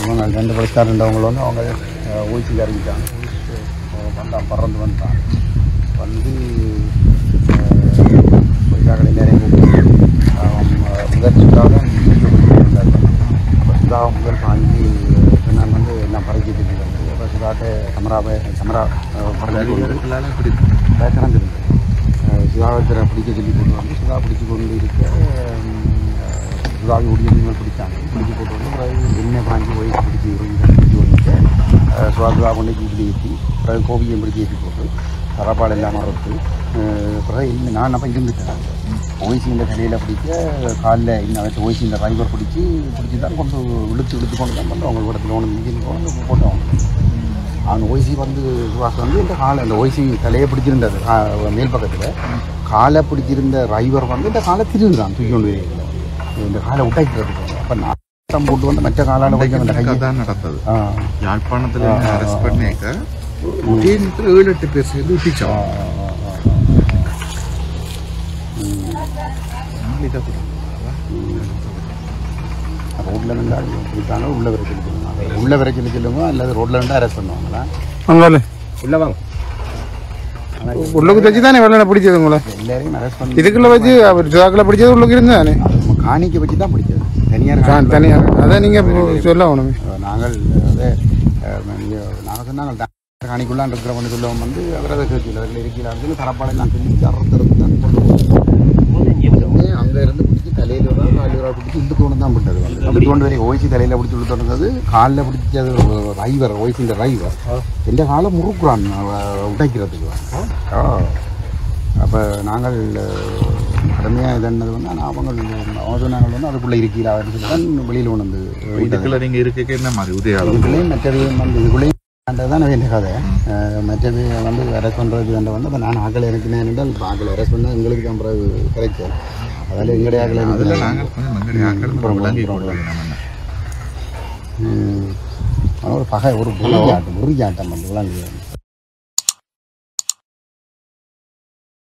இவங்க ரெண்டு போலீஸ்கார் இருந்தவங்க வந்து அவங்க ஊசி இறங்கிட்டாங்க ஊசி வந்தான் பறந்து வந்தான் வந்து போலீஸ்காரர்களை நிறைய கூப்பிட்டு அவன் முதல் சுதாக சுதா முதல் பாஞ்சு நான் வந்து எல்லாம் பறக்கிட்டு வந்து அப்போ சுதாட்ட சமராவை சமரா பறந்து பேசுகிறாங்க சுதாகரை பிடிக்க சொல்லி கொண்டு வந்து சுதா பிடிச்சி கொண்டு இருக்க சுதாவை உடைய பிடிச்சாங்க பிடிச்சி போட்டு வந்து பிறகு என்ன பாஞ்சு போய் பிடிச்சி பிடிச்சி வந்துட்டு சுதா சுதா கொண்டு இப்படி ஏற்றி பிறகு கோவியம் பிடிச்சி ஏற்றி போட்டு தரப்பாடு எல்லாம் மறத்து பிறகு இல்லை நான் அப்போ இருந்துட்டேன் ஓய்சி இந்த தலையில் பிடிக்க காலில் இன்னும் வச்சு ஓய்சி இந்த ரைவர் பிடிச்சி பிடிச்சி தான் கொண்டு இழுத்து இழுத்து கொண்டு தான் வந்து அவங்க இடத்துல ஒன்று மிஞ்சின்னு கொண்டு போட்டோம் அந்த ஓய்சி வந்து சுவாசம் வந்து இந்த காலை அந்த ஓய்சி தலையை பிடிச்சிருந்தது கா- மேல் பக்கத்தில் காலை பிடிச்சிருந்த ரைவர் வந்து இந்த காலை திருந்தான் தூக்கி கொண்டு வரீங்க இந்த காலை உடைக்கிறதுக்கு அப்போ நான் போட்டு வந்து மற்ற காலால் கொஞ்சம் அந்த கையை அதான் நடந்தது ஆ யாழ்ப்பாணத்துல அரெஸ்ட் பண்ணிக்க உதயநிதியில் ஏழு எட்டு பேர் சேர்ந்து விட்டிச்சோம் ரோட்டில் இருந்தால் பிடிப்பாங்க உள்ள வரை சொல்லி சொல்லுவாங்க உள்ள வரை சொல்லி சொல்லுங்க அல்லது ரோட்டில் இருந்தால் அரெஸ்ட் பண்ணுவாங்களா அங்கால உள்ள வாங்க உள்ளுக்கு தச்சு தானே வெள்ளனை பிடிச்சது உங்களை எல்லாரையும் அரெஸ்ட் பண்ணி இதுக்குள்ள வச்சு அவர் சுதாக்கில் பிடிச்சது உள்ளுக்கு இருந்தானே நம்ம காணிக்கை வச்சு தான் பிடிச்சது தனியார் தா- காணிக்கை தனியார் அதான் நீங்க சொல்ல வேணுமே அஹ் நாங்கள் அதே நாங்கள் சொன்னாங்க தனியார் காணிக்குள்ளான் இருக்கிறவங்க சொல்லவும் வந்து அவர் அதை கேட்கல அதில் இருக்கிறார்கள் தரப்பாடை நான் சொல்லி அறுத்தறுத்து தான் கொண்டு போகிறோம் அங்கே இருந்து பிடிச்சி தலையில் ஒரு காலில் ஒரு பிடிச்சி இழுத்து கொண்டு தான் விட்டது வந்து இழுத்து கொண்டு வரை ஓய்ச்சி தலையில் பிடிச்சி இழுத்து வந்தது காலில் பிடிச்சது ரைவர் ஓய்ச்சி ரைவர் எந்த காலை முறுக்குறான் அவ- உடைக்கிறதுக்கு ஓ அப்போ நாங்கள் கடுமையாக இதன்னது வந்து ஆனால் அவங்க அவங்க சொன்னாங்க வந்து அதுக்குள்ளே இருக்கீங்களா அப்படின்னு சொல்லி தான் வெளியில் கொண்டு வந்து விட்டது. இதுக்குள்ள நீங்க இருக்க என்ன மாதிரி உதயாளம் இதுக்குள்ளேயும் மற்றது வந்து இதுக்குள்ளேயும் தான் வேண்டிய கதை அஹ் மற்றது வந்து அரெஸ்ட் பண்ணுறது வேண்ட வந்து அப்போ நான் ஆக்களை இறக்கினேன் என்றால் இப்போ ஆக்களை அரெஸ்ட் பண்ணால் எங்களுக்கு தான் பிறகு கிடைக்கும் அதில் எங்களுடைய ஆக்களை அதுல நாங்கள் கொஞ்சம் எங்களுடைய ஆக்கள் விளங்கி கொள்வது நம்ம என்ன. ஆனால் ஒரு பகை ஒரு பொறியாட்டம் பொறியாட்டம் வந்து விளங்குது